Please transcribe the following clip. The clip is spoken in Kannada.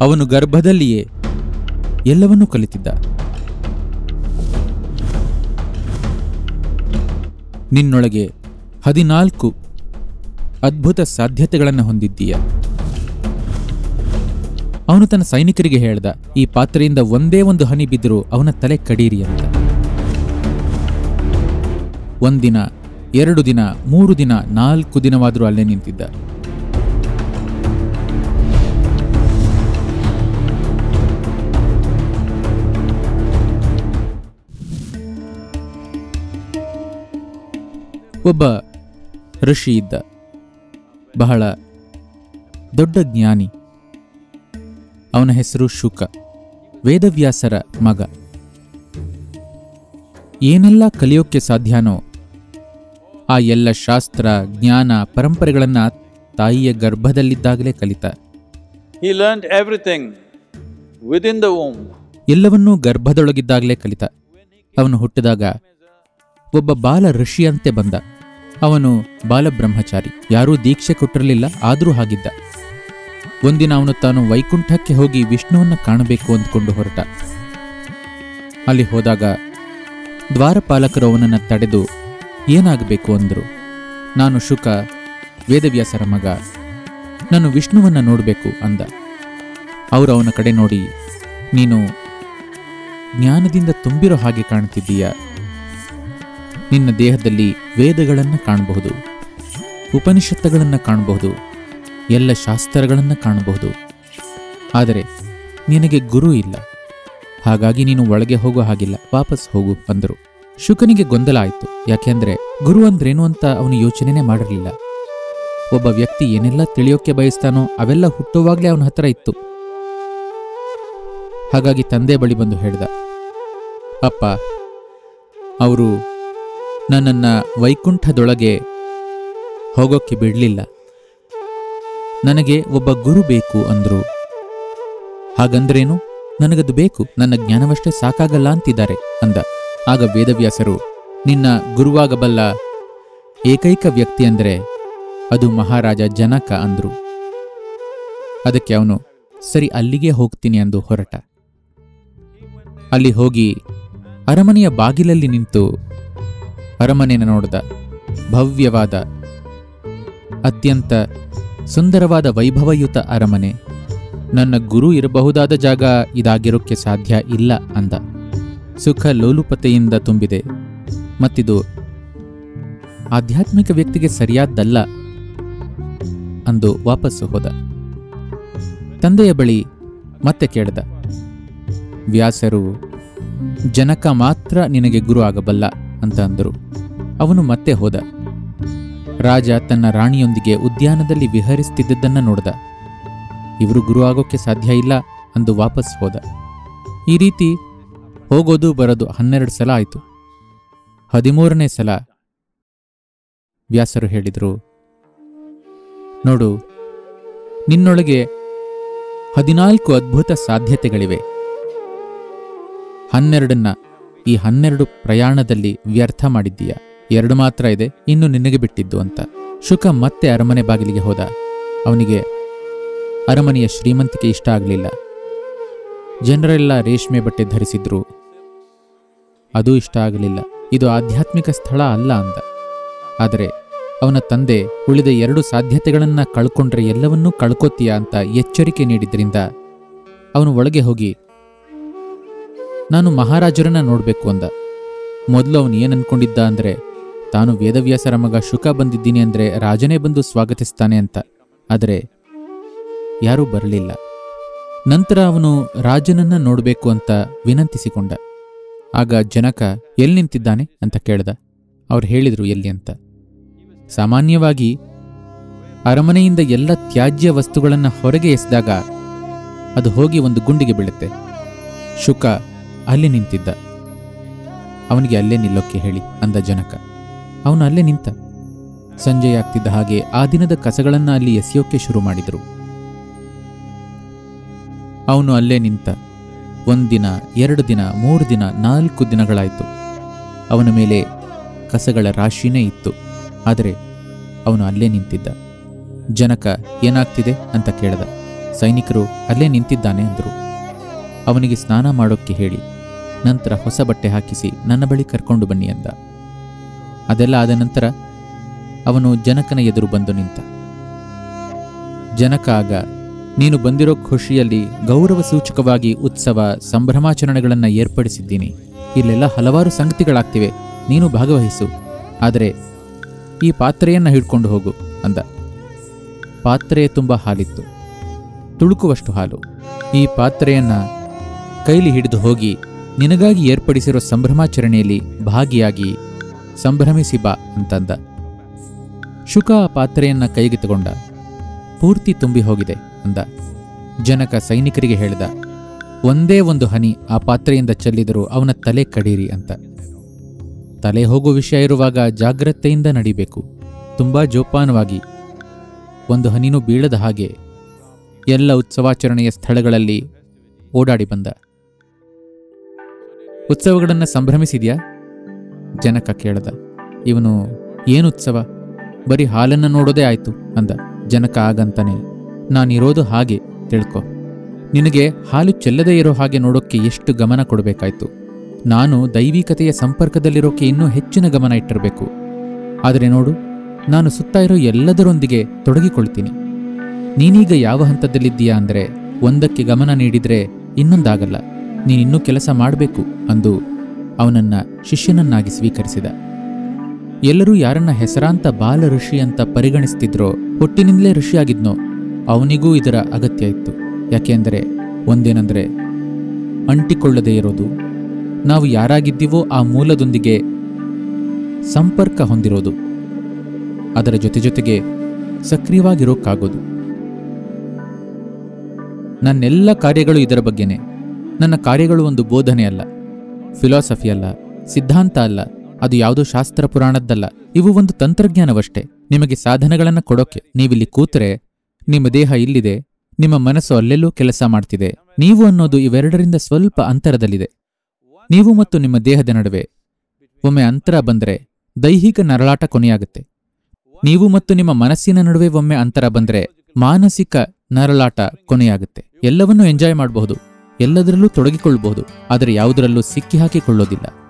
ಅವನು ಗರ್ಭದಲ್ಲಿಯೇ ಎಲ್ಲವನ್ನೂ ಕಲಿತಿದ್ದ ನಿನ್ನೊಳಗೆ ಹದಿನಾಲ್ಕು ಅದ್ಭುತ ಸಾಧ್ಯತೆಗಳನ್ನು ಹೊಂದಿದ್ದೀಯ ಅವನು ತನ್ನ ಸೈನಿಕರಿಗೆ ಹೇಳ್ದ ಈ ಪಾತ್ರೆಯಿಂದ ಒಂದೇ ಒಂದು ಹನಿ ಬಿದ್ದರೂ ಅವನ ತಲೆ ಕಡೀರಿ ಅಂತ ಒಂದಿನ ಎರಡು ದಿನ ಮೂರು ದಿನ ನಾಲ್ಕು ದಿನವಾದರೂ ಅಲ್ಲೇ ನಿಂತಿದ್ದ ಒಬ್ಬ ಋಷಿ ಇದ್ದ ಬಹಳ ದೊಡ್ಡ ಜ್ಞಾನಿ ಅವನ ಹೆಸರು ಶುಕ ವೇದವ್ಯಾಸರ ಮಗ ಏನೆಲ್ಲ ಕಲಿಯೋಕ್ಕೆ ಸಾಧ್ಯನೋ ಆ ಎಲ್ಲ ಶಾಸ್ತ್ರ ಜ್ಞಾನ ಪರಂಪರೆಗಳನ್ನ ತಾಯಿಯ ಗರ್ಭದಲ್ಲಿದ್ದಾಗಲೇ ಕಲಿತ He learned everything within the womb. ಎಲ್ಲವನ್ನೂ ಗರ್ಭದೊಳಗಿದ್ದಾಗಲೇ ಕಲಿತ ಅವನು ಹುಟ್ಟಿದಾಗ ಒಬ್ಬ ಬಾಲ ಋಷಿಯಂತೆ ಬಂದ ಅವನು ಬಾಲಬ್ರಹ್ಮಚಾರಿ ಯಾರೂ ದೀಕ್ಷೆ ಕೊಟ್ಟಿರಲಿಲ್ಲ ಆದರೂ ಹಾಗಿದ್ದ ಒಂದಿನ ಅವನು ತಾನು ವೈಕುಂಠಕ್ಕೆ ಹೋಗಿ ವಿಷ್ಣುವನ್ನ ಕಾಣಬೇಕು ಅಂದ್ಕೊಂಡು ಹೊರಟ ಅಲ್ಲಿ ಹೋದಾಗ ದ್ವಾರಪಾಲಕರು ಅವನನ್ನು ತಡೆದು ಏನಾಗಬೇಕು ಅಂದರು ನಾನು ಶುಕ ವೇದವ್ಯಾಸರ ಮಗ ನಾನು ವಿಷ್ಣುವನ್ನ ನೋಡಬೇಕು ಅಂದ ಅವರು ಅವನ ಕಡೆ ನೋಡಿ ನೀನು ಜ್ಞಾನದಿಂದ ತುಂಬಿರೋ ಹಾಗೆ ಕಾಣ್ತಿದ್ದೀಯ ನಿನ್ನ ದೇಹದಲ್ಲಿ ವೇದಗಳನ್ನು ಕಾಣಬಹುದು ಉಪನಿಷತ್ತುಗಳನ್ನು ಕಾಣಬಹುದು ಎಲ್ಲ ಶಾಸ್ತ್ರಗಳನ್ನು ಕಾಣಬಹುದು ಆದರೆ ನಿನಗೆ ಗುರು ಇಲ್ಲ ಹಾಗಾಗಿ ನೀನು ಒಳಗೆ ಹೋಗೋ ಹಾಗಿಲ್ಲ ವಾಪಸ್ ಹೋಗು ಅಂದರು ಶುಕನಿಗೆ ಗೊಂದಲ ಆಯಿತು ಯಾಕೆಂದ್ರೆ ಗುರು ಅಂದ್ರೇನು ಅಂತ ಅವನು ಯೋಚನೆನೇ ಮಾಡಿರಲಿಲ್ಲ ಒಬ್ಬ ವ್ಯಕ್ತಿ ಏನೆಲ್ಲ ತಿಳಿಯೋಕೆ ಬಯಸ್ತಾನೋ ಅವೆಲ್ಲ ಹುಟ್ಟುವಾಗಲೇ ಅವನ ಹತ್ರ ಇತ್ತು ಹಾಗಾಗಿ ತಂದೆ ಬಳಿ ಬಂದು ಹೇಳ್ದ ಅಪ್ಪ ಅವರು ನನ್ನನ್ನ ವೈಕುಂಠದೊಳಗೆ ಹೋಗೋಕ್ಕೆ ಬಿಡಲಿಲ್ಲ ನನಗೆ ಒಬ್ಬ ಗುರು ಬೇಕು ಅಂದ್ರು ಹಾಗಂದ್ರೇನು ನನಗದು ಬೇಕು ನನ್ನ ಜ್ಞಾನವಷ್ಟೇ ಸಾಕಾಗಲ್ಲ ಅಂತಿದ್ದಾರೆ ಅಂದ ಆಗ ವೇದವ್ಯಾಸರು ನಿನ್ನ ಗುರುವಾಗಬಲ್ಲ ಏಕೈಕ ವ್ಯಕ್ತಿ ಅಂದರೆ ಅದು ಮಹಾರಾಜ ಜನಕ ಅಂದ್ರು ಅದಕ್ಕೆ ಅವನು ಸರಿ ಅಲ್ಲಿಗೆ ಹೋಗ್ತೀನಿ ಎಂದು ಹೊರಟ ಅಲ್ಲಿ ಹೋಗಿ ಅರಮನೆಯ ಬಾಗಿಲಲ್ಲಿ ನಿಂತು ಅರಮನೆಯನ್ನು ನೋಡಿದ ಭವ್ಯವಾದ ಅತ್ಯಂತ ಸುಂದರವಾದ ವೈಭವಯುತ ಅರಮನೆ ನನ್ನ ಗುರು ಇರಬಹುದಾದ ಜಾಗ ಇದಾಗಿರೋಕ್ಕೆ ಸಾಧ್ಯ ಇಲ್ಲ ಅಂದ ಸುಖ ಲೋಲುಪತೆಯಿಂದ ತುಂಬಿದೆ ಮತ್ತಿದು ಆಧ್ಯಾತ್ಮಿಕ ವ್ಯಕ್ತಿಗೆ ಸರಿಯಾದ್ದಲ್ಲ ಅಂದು ವಾಪಸ್ಸು ಹೋದ ತಂದೆಯ ಬಳಿ ಮತ್ತೆ ಕೇಳ್ದ ವ್ಯಾಸರು ಜನಕ ಮಾತ್ರ ನಿನಗೆ ಗುರು ಆಗಬಲ್ಲ ಅಂತ ಅಂದರು ಅವನು ಮತ್ತೆ ಹೋದ ರಾಜ ತನ್ನ ರಾಣಿಯೊಂದಿಗೆ ಉದ್ಯಾನದಲ್ಲಿ ವಿಹರಿಸ್ತಿದ್ದದ್ದನ್ನ ನೋಡ್ದ ಇವರು ಗುರು ಆಗೋಕ್ಕೆ ಸಾಧ್ಯ ಇಲ್ಲ ಅಂದು ವಾಪಸ್ ಹೋದ ಈ ರೀತಿ ಹೋಗೋದು ಬರೋದು ಹನ್ನೆರಡು ಸಲ ಆಯಿತು ಹದಿಮೂರನೇ ಸಲ ವ್ಯಾಸರು ಹೇಳಿದರು ನೋಡು ನಿನ್ನೊಳಗೆ ಹದಿನಾಲ್ಕು ಅದ್ಭುತ ಸಾಧ್ಯತೆಗಳಿವೆ ಹನ್ನೆರಡನ್ನ ಈ ಹನ್ನೆರಡು ಪ್ರಯಾಣದಲ್ಲಿ ವ್ಯರ್ಥ ಮಾಡಿದ್ದೀಯ ಎರಡು ಮಾತ್ರ ಇದೆ ಇನ್ನು ನಿನಗೆ ಬಿಟ್ಟಿದ್ದು ಅಂತ ಶುಕ ಮತ್ತೆ ಅರಮನೆ ಬಾಗಿಲಿಗೆ ಹೋದ ಅವನಿಗೆ ಅರಮನೆಯ ಶ್ರೀಮಂತಿಕೆ ಇಷ್ಟ ಆಗಲಿಲ್ಲ ಜನರೆಲ್ಲ ರೇಷ್ಮೆ ಬಟ್ಟೆ ಧರಿಸಿದ್ರು ಅದು ಇಷ್ಟ ಆಗಲಿಲ್ಲ ಇದು ಆಧ್ಯಾತ್ಮಿಕ ಸ್ಥಳ ಅಲ್ಲ ಅಂದ ಆದರೆ ಅವನ ತಂದೆ ಉಳಿದ ಎರಡು ಸಾಧ್ಯತೆಗಳನ್ನ ಕಳ್ಕೊಂಡ್ರೆ ಎಲ್ಲವನ್ನೂ ಕಳ್ಕೊತೀಯ ಅಂತ ಎಚ್ಚರಿಕೆ ನೀಡಿದ್ರಿಂದ ಅವನು ಒಳಗೆ ಹೋಗಿ ನಾನು ಮಹಾರಾಜರನ್ನ ನೋಡಬೇಕು ಅಂದ ಮೊದಲು ಅವನು ಏನು ಅನ್ಕೊಂಡಿದ್ದ ಅಂದ್ರೆ ತಾನು ವೇದವ್ಯಾಸರ ಮಗ ಶುಕ ಬಂದಿದ್ದೀನಿ ಅಂದ್ರೆ ರಾಜನೇ ಬಂದು ಸ್ವಾಗತಿಸ್ತಾನೆ ಅಂತ ಆದರೆ ಯಾರೂ ಬರಲಿಲ್ಲ ನಂತರ ಅವನು ರಾಜನನ್ನ ನೋಡಬೇಕು ಅಂತ ವಿನಂತಿಸಿಕೊಂಡ ಆಗ ಜನಕ ಎಲ್ಲಿ ನಿಂತಿದ್ದಾನೆ ಅಂತ ಕೇಳ್ದ ಅವ್ರು ಹೇಳಿದ್ರು ಎಲ್ಲಿ ಅಂತ ಸಾಮಾನ್ಯವಾಗಿ ಅರಮನೆಯಿಂದ ಎಲ್ಲ ತ್ಯಾಜ್ಯ ವಸ್ತುಗಳನ್ನು ಹೊರಗೆ ಎಸೆದಾಗ ಅದು ಹೋಗಿ ಒಂದು ಗುಂಡಿಗೆ ಬೀಳುತ್ತೆ ಶುಕ ಅಲ್ಲಿ ನಿಂತಿದ್ದ ಅವನಿಗೆ ಅಲ್ಲೇ ನಿಲ್ಲೋಕ್ಕೆ ಹೇಳಿ ಅಂದ ಜನಕ ಅವನು ಅಲ್ಲೇ ನಿಂತ ಸಂಜೆಯಾಗ್ತಿದ್ದ ಹಾಗೆ ಆ ದಿನದ ಕಸಗಳನ್ನ ಅಲ್ಲಿ ಎಸೆಯೋಕೆ ಶುರು ಮಾಡಿದರು ಅವನು ಅಲ್ಲೇ ನಿಂತ ಒಂದಿನ ಎರಡು ದಿನ ಮೂರು ದಿನ ನಾಲ್ಕು ದಿನಗಳಾಯಿತು ಅವನ ಮೇಲೆ ಕಸಗಳ ರಾಶಿನೇ ಇತ್ತು ಆದರೆ ಅವನು ಅಲ್ಲೇ ನಿಂತಿದ್ದ ಜನಕ ಏನಾಗ್ತಿದೆ ಅಂತ ಕೇಳ್ದ ಸೈನಿಕರು ಅಲ್ಲೇ ನಿಂತಿದ್ದಾನೆ ಅಂದರು ಅವನಿಗೆ ಸ್ನಾನ ಮಾಡೋಕ್ಕೆ ಹೇಳಿ ನಂತರ ಹೊಸ ಬಟ್ಟೆ ಹಾಕಿಸಿ ನನ್ನ ಬಳಿ ಕರ್ಕೊಂಡು ಬನ್ನಿ ಅಂದ ಅದೆಲ್ಲ ಆದ ನಂತರ ಅವನು ಜನಕನ ಎದುರು ಬಂದು ನಿಂತ ಜನಕ ಆಗ ನೀನು ಬಂದಿರೋ ಖುಷಿಯಲ್ಲಿ ಗೌರವ ಸೂಚಕವಾಗಿ ಉತ್ಸವ ಸಂಭ್ರಮಾಚರಣೆಗಳನ್ನು ಏರ್ಪಡಿಸಿದ್ದೀನಿ ಇಲ್ಲೆಲ್ಲ ಹಲವಾರು ಸಂಗತಿಗಳಾಗ್ತಿವೆ ನೀನು ಭಾಗವಹಿಸು ಆದರೆ ಈ ಪಾತ್ರೆಯನ್ನ ಹಿಡ್ಕೊಂಡು ಹೋಗು ಅಂದ ಪಾತ್ರೆಯ ತುಂಬ ಹಾಲಿತ್ತು ತುಳುಕುವಷ್ಟು ಹಾಲು ಈ ಪಾತ್ರೆಯನ್ನ ಕೈಲಿ ಹಿಡಿದು ಹೋಗಿ ನಿನಗಾಗಿ ಏರ್ಪಡಿಸಿರೋ ಸಂಭ್ರಮಾಚರಣೆಯಲ್ಲಿ ಭಾಗಿಯಾಗಿ ಸಂಭ್ರಮಿಸಿ ಬಾ ಅಂತಂದ ಶುಕ ಆ ಪಾತ್ರೆಯನ್ನ ಕೈಗೆ ತಗೊಂಡ ಪೂರ್ತಿ ತುಂಬಿ ಹೋಗಿದೆ ಅಂದ ಜನಕ ಸೈನಿಕರಿಗೆ ಹೇಳಿದ ಒಂದೇ ಒಂದು ಹನಿ ಆ ಪಾತ್ರೆಯಿಂದ ಚೆಲ್ಲಿದರೂ ಅವನ ತಲೆ ಕಡೀರಿ ಅಂತ ತಲೆ ಹೋಗೋ ವಿಷಯ ಇರುವಾಗ ಜಾಗ್ರತೆಯಿಂದ ನಡಿಬೇಕು ತುಂಬಾ ಜೋಪಾನವಾಗಿ ಒಂದು ಹನಿನೂ ಬೀಳದ ಹಾಗೆ ಎಲ್ಲ ಉತ್ಸವಾಚರಣೆಯ ಸ್ಥಳಗಳಲ್ಲಿ ಓಡಾಡಿ ಬಂದ ಉತ್ಸವಗಳನ್ನು ಸಂಭ್ರಮಿಸಿದ್ಯಾ ಜನಕ ಕೇಳದ ಇವನು ಏನು ಉತ್ಸವ ಬರೀ ಹಾಲನ್ನು ನೋಡೋದೇ ಆಯ್ತು ಅಂದ ಜನಕ ಆಗಂತಾನೆ ನಾನಿರೋದು ಹಾಗೆ ತಿಳ್ಕೊ ನಿನಗೆ ಹಾಲು ಚೆಲ್ಲದೇ ಇರೋ ಹಾಗೆ ನೋಡೋಕ್ಕೆ ಎಷ್ಟು ಗಮನ ಕೊಡಬೇಕಾಯ್ತು ನಾನು ದೈವಿಕತೆಯ ಸಂಪರ್ಕದಲ್ಲಿರೋಕೆ ಇನ್ನೂ ಹೆಚ್ಚಿನ ಗಮನ ಇಟ್ಟಿರಬೇಕು ಆದರೆ ನೋಡು ನಾನು ಸುತ್ತ ಇರೋ ಎಲ್ಲದರೊಂದಿಗೆ ತೊಡಗಿಕೊಳ್ತೀನಿ ನೀನೀಗ ಯಾವ ಹಂತದಲ್ಲಿದ್ದೀಯಾ ಅಂದರೆ ಒಂದಕ್ಕೆ ಗಮನ ನೀಡಿದ್ರೆ ಇನ್ನೊಂದಾಗಲ್ಲ ನೀನಿನ್ನೂ ಕೆಲಸ ಮಾಡಬೇಕು ಅಂದು ಅವನನ್ನ ಶಿಷ್ಯನನ್ನಾಗಿ ಸ್ವೀಕರಿಸಿದ ಎಲ್ಲರೂ ಯಾರನ್ನ ಹೆಸರಾಂತ ಬಾಲ ಋಷಿ ಅಂತ ಪರಿಗಣಿಸ್ತಿದ್ರೋ ಹುಟ್ಟಿನಿಂದಲೇ ಋಷಿಯಾಗಿದ್ನೋ ಅವನಿಗೂ ಇದರ ಅಗತ್ಯ ಇತ್ತು ಯಾಕೆಂದರೆ ಒಂದೇನೆಂದರೆ ಅಂಟಿಕೊಳ್ಳದೇ ಇರೋದು ನಾವು ಯಾರಾಗಿದ್ದೀವೋ ಆ ಮೂಲದೊಂದಿಗೆ ಸಂಪರ್ಕ ಹೊಂದಿರೋದು ಅದರ ಜೊತೆ ಜೊತೆಗೆ ಸಕ್ರಿಯವಾಗಿರೋಕ್ಕಾಗೋದು ನನ್ನೆಲ್ಲ ಕಾರ್ಯಗಳು ಇದರ ಬಗ್ಗೆನೇ ನನ್ನ ಕಾರ್ಯಗಳು ಒಂದು ಬೋಧನೆ ಅಲ್ಲ ಫಿಲಾಸಫಿ ಅಲ್ಲ ಸಿದ್ಧಾಂತ ಅಲ್ಲ ಅದು ಯಾವುದೋ ಶಾಸ್ತ್ರ ಪುರಾಣದ್ದಲ್ಲ ಇವು ಒಂದು ತಂತ್ರಜ್ಞಾನವಷ್ಟೇ ನಿಮಗೆ ಸಾಧನಗಳನ್ನು ಕೊಡೋಕೆ ನೀವಿಲ್ಲಿ ಕೂತರೆ ನಿಮ್ಮ ದೇಹ ಇಲ್ಲಿದೆ ನಿಮ್ಮ ಮನಸ್ಸು ಅಲ್ಲೆಲ್ಲೂ ಕೆಲಸ ಮಾಡ್ತಿದೆ ನೀವು ಅನ್ನೋದು ಇವೆರಡರಿಂದ ಸ್ವಲ್ಪ ಅಂತರದಲ್ಲಿದೆ ನೀವು ಮತ್ತು ನಿಮ್ಮ ದೇಹದ ನಡುವೆ ಒಮ್ಮೆ ಅಂತರ ಬಂದರೆ ದೈಹಿಕ ನರಳಾಟ ಕೊನೆಯಾಗುತ್ತೆ ನೀವು ಮತ್ತು ನಿಮ್ಮ ಮನಸ್ಸಿನ ನಡುವೆ ಒಮ್ಮೆ ಅಂತರ ಬಂದರೆ ಮಾನಸಿಕ ನರಳಾಟ ಕೊನೆಯಾಗುತ್ತೆ ಎಲ್ಲವನ್ನೂ ಎಂಜಾಯ್ ಮಾಡಬಹುದು ಎಲ್ಲದರಲ್ಲೂ ತೊಡಗಿಕೊಳ್ಳಬಹುದು ಆದರೆ ಯಾವುದರಲ್ಲೂ ಸಿಕ್ಕಿ ಹಾಕಿಕೊಳ್ಳೋದಿಲ್ಲ